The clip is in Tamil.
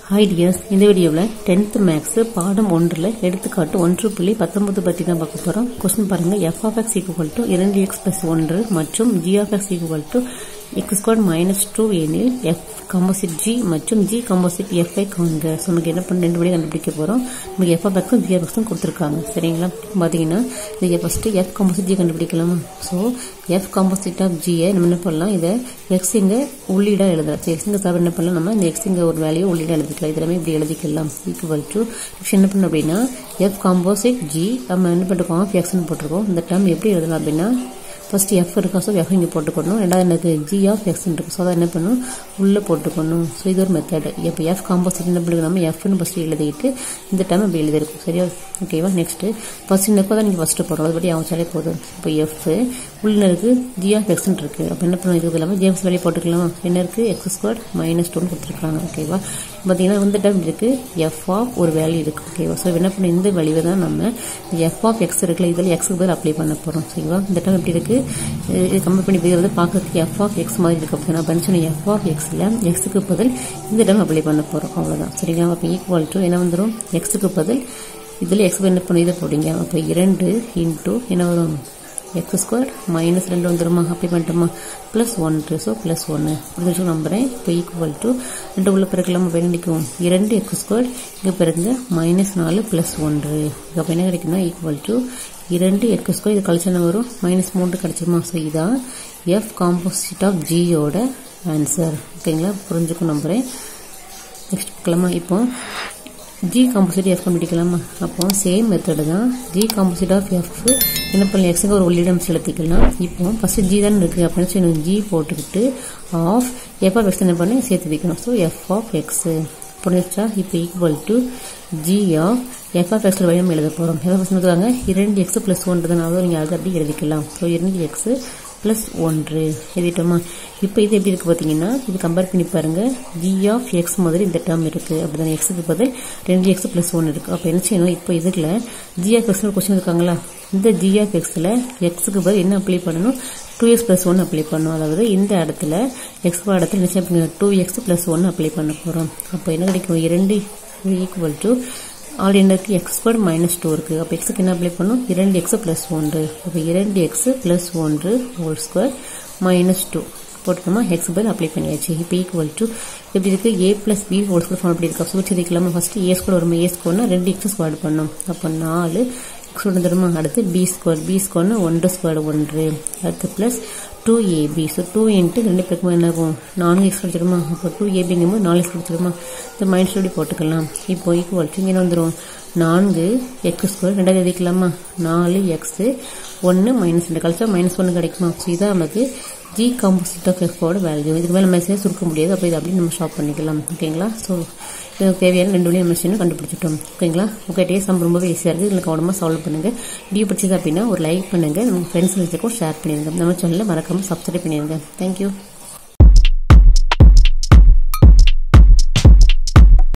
ஹாய் டியர்ஸ் இந்த வீடியோவில் டென்த் மேக்ஸ் பாடம் ஒன்றில் எடுத்துக்காட்டு ஒன்று புள்ளி பத்தொன்பது பற்றி தான் பார்க்க போகிறோம் கொஸ்டின் பாருங்கள் f of x equal to இரண்டு எக்ஸ் பிளஸ் ஒன்று மற்றும் g of x equal to x square minus two எனில் எஃப் கம்போசிட் ஜி மற்றும் ஜி கம்போசிட் எஃப்ஐ காண்க ஸோ நமக்கு என்ன பண்ண ரெண்டு வழி கண்டுபிடிக்க போகிறோம் நமக்கு எஃப் ஆஃப் எக்ஸும் ஜி ஆஃப் எக்ஸும் கொடுத்துருக்காங்க சரிங்களா பார்த்தீங்கன்னா இதை ஃபஸ்ட்டு எஃப் கம்போசிட் ஜி கண்டுபிடிக்கலாமா ஸோ எஃப் கம்போசிட் ஆஃப் ஜியை நம்ம என்ன பண்ணலாம் இதை எக்ஸ் இங்கே உள்ளீடாக எழுதலாம் சரி எக்ஸுங்க சாப்பிட என்ன பண்ணலாம் நம்ம இந்த எக்ஸ் இங்கே ஒரு வேல்யூ உள்ளீடாக எழுதிக்கலாம் இதெல்லாமே இப்படி எழுதிக்கலாம் ஈக்குவல் டு என்ன பண்ணணும் அப்படின்னா எஃப் காம்போசிட் ஜி நம்ம என்ன பண்ணிருக்கோம் ஆஃப் எக்ஸ்னு போட்டிருக்கோம் இந்த டேர்ம் எப்படி எழுதலாம் அப்படின்னா ஃபர்ஸ்ட் எஃப் இருக்கா ஸோ எஃப் இங்கே போட்டுக்கணும் ரெண்டாவது எனக்கு ஜி ஆஃப் எக்ஸ் இருக்கு ஸோ அதை என்ன பண்ணணும் உள்ளே போட்டுக்கணும் ஸோ இது ஒரு மெத்தட் இப்போ எஃப் காம்போசிட் என்ன பண்ணுங்க நம்ம எஃப்னு ஃபஸ்ட்டு எழுதிட்டு இந்த டைம் இப்படி எழுதிருக்கும் சரியா ஓகேவா நெக்ஸ்ட் ஃபர்ஸ்ட் நெக்கோ தான் நீங்கள் ஃபஸ்ட்டு போடுறோம் அதுபடி அமைச்சாலே போதும் இப்போ எஃப் உள்ள இருக்கு ஜி ஆஃப் எக்ஸ்னு இருக்கு அப்போ என்ன பண்ணணும் இது இல்லாமல் ஜேம்ஸ் வேலையை போட்டுக்கலாமா என்ன இருக்கு எக்ஸ் ஸ்கொயர் மைனஸ் டூன்னு கொடுத்துருக்காங்க ஓகேவா பார்த்தீங்கன்னா இந்த டைம் இருக்கு எஃப் ஆஃப் ஒரு வேல்யூ இருக்கு ஓகேவா ஸோ என்ன பண்ண இந்த வழிவை தான் நம்ம எஃப் ஆஃப் எக்ஸ் இருக்குல்ல இதில் எக்ஸுக்கு பதில் அப்ளை பண்ண போகிறோம் சரிவா இந்த டைம் எப்படி இருக்கு இது கம்பேர் பண்ணி போகிறது பார்க்கறதுக்கு எஃப் ஆஃப் எக்ஸ் மாதிரி இருக்கு அப்போ நான் பனிச்சன எஃப் ஆஃப் எக்ஸில் எக்ஸுக்கு பதில் இந்த டைம் அப்ளை பண்ண போகிறோம் அவ்வளோதான் சரிங்களா அப்போ ஈக்குவல் டு என்ன வந்துடும் எக்ஸுக்கு பதில் இதில் எக்ஸ் என்ன பண்ணி இதை போடுங்க அப்போ இரண்டு இன்ட்டு என்ன வரும் எக்ஸ் ஸ்கொயர் மைனஸ் ரெண்டு வந்துடுமா அப்ளை பண்ணிட்டோமா ப்ளஸ் ஒன்று ஸோ ப்ளஸ் ஒன்று புரிஞ்சு நம்புறேன் இப்போ ஈக்குவல் டு ரெண்டு உள்ள பிறக்கலாம் அப்போ என்ன கிடைக்கும் இரண்டு எக்ஸ் ஸ்கொயர் இங்கே பிறகுங்க மைனஸ் நாலு ப்ளஸ் ஒன்று அப்போ என்ன கிடைக்கும்னா ஈக்குவல் டு இரண்டு எக்ஸ் ஸ்கொயர் இது கழிச்சு என்ன வரும் மைனஸ் மூன்று கிடைச்சிருமா ஸோ இதான் எஃப் காம்போசிட் ஆஃப் ஜியோட ஆன்சர் ஓகேங்களா புரிஞ்சுக்கும் நம்புறேன் நெக்ஸ்ட் பார்க்கலாமா இப்போ ஜி காம்போசிட் எஃப் கண்டுபிடிக்கலாமா அப்போ சேம் மெத்தடு தான் ஜி காம்போசிட் ஆஃப் எஃப் என்ன பண்ணலாம் எக்ஸுக்கு ஒரு உள்ளிடம் செலுத்திக்கலாம் இப்போ ஃபர்ஸ்ட் ஜி தான் இருக்குது அப்படின்னு சொல்லி ஜி போட்டுக்கிட்டு ஆஃப் எஃப் ஆஃப் எக்ஸ் என்ன பண்ணி சேர்த்து வைக்கணும் ஸோ எஃப் ஆஃப் எக்ஸ் புரிஞ்சிச்சா இப்போ equal to g of f of x வழியும் எழுத போகிறோம் எஃப் ஆஃப் சொல்லுவாங்க இரண்டு எக்ஸ் ப்ளஸ் ஒன்று தான் அதாவது நீங்கள் அது அப்படி எழுதிக்கலாம் ஸோ இரண்டு எக்ஸ் ப்ளஸ் ஒன்று எழுதிட்டோமா இப்போ இது எப்படி இருக்குது பார்த்தீங்கன்னா இது கம்பேர் பண்ணி பாருங்கள் ஜி ஆஃப் எக்ஸ் மாதிரி இந்த டேர்ம் இருக்குது அப்படி தான் எக்ஸுக்கு பதில் ரெண்டு எக்ஸ் ப்ளஸ் ஒன்று இருக்குது அப்போ என்ன செய்யணும் இப்போ இதில் ஜி ஆஃப் எக்ஸ்னு கொஸ்டின் இருக்காங்களா இந்த ஜி ஆஃப் எக்ஸில் எக்ஸுக்கு பதில் என்ன அப்ளை பண்ணணும் two x plus one apply பண்ணணும் அதாவது இந்த இடத்துல எக்ஸ் இடத்துல என்ன செய்ய two x plus one apply பண்ண போகிறோம் அப்போ என்ன கிடைக்கும் இரண்டு ஈக்குவல் டு ஆல் என்ன இருக்குது எக்ஸ் ஸ்கொயர் மைனஸ் டூ இருக்குது அப்போ எக்ஸுக்கு என்ன அப்ளை பண்ணும் இரண்டு எக்ஸ் ப்ளஸ் ஒன்று அப்போ இரண்டு எக்ஸ் ப்ளஸ் ஒன்று ஹோல் ஸ்கொயர் மைனஸ் டூ போட்டுக்கோமா எக்ஸ் பதில் அப்ளை பண்ணியாச்சு இப்போ ஈக்குவல் டு எப்படி இருக்குது a plus b whole square form எப்படி இருக்கா சூழ்ச்சி வைக்கலாமா ஃபஸ்ட்டு ஏ ஸ்கொயர் வருமா ஏ ஸ்கொயர்னா ரெண்டு எக்ஸ் ஸ்கொயர் பண்ணும் அப்போ நாலு எக்ஸ் ஒன்று தருமா அடுத்து பி ஸ்கொயர் பி ஸ்கொயர்னு ஒன்று ஸ்கொயர் ஒன்று அடுத்து plus two AB so two into ரெண்டு பேருக்குமா என்ன ஆகும் நான்கு எக்ஸ் கிடைச்சிருமா அப்போ டூ ஏபிங்கும்போது நாலு எக்ஸ் கிடைச்சிருமா இந்த மைனஸ் எப்படி போட்டுக்கலாம் இப்போ ஈக்குவல் டு இங்கே வந்துடும் நான்கு எக்ஸ் ஸ்கொயர் ரெண்டாவது எழுதிக்கலாமா நாலு எக்ஸு ஒன்று மைனஸ் ரெண்டு கழிச்சா மைனஸ் ஒன்று கிடைக்குமா ஸோ இதான் நமக்கு ஜி காம்போசிட் ஆஃப் எஃபோட வேல்யூ இதுக்கு மேலே மெசேஜ் சுருக்க முடியாது அப்போ இது அப்படியே நம்ம ஷாப் பண்ணிக்கலாம் ஓகேங்களா ஸோ இதுக்கு தேவையான ரெண்டு வழியும் மெஷினும் கண்டுபிடிச்சிட்டோம் ஓகேங்களா ஓகே டேஸ் நம்ம ரொம்பவே ஈஸியாக இருக்குது இதில் கவனமாக சால்வ் பண்ணுங்கள் வீடியோ பிடிச்சது அப்படின்னா ஒரு லைக் பண்ணுங்கள் நம்ம ஃப்ரெண்ட்ஸ் ஷேர் பண்ணிடுங்க நம்ம சேனலில் மறக்காமல் சப்ஸ்கிரைப் பண்ணிடுங்க தேங்க்யூ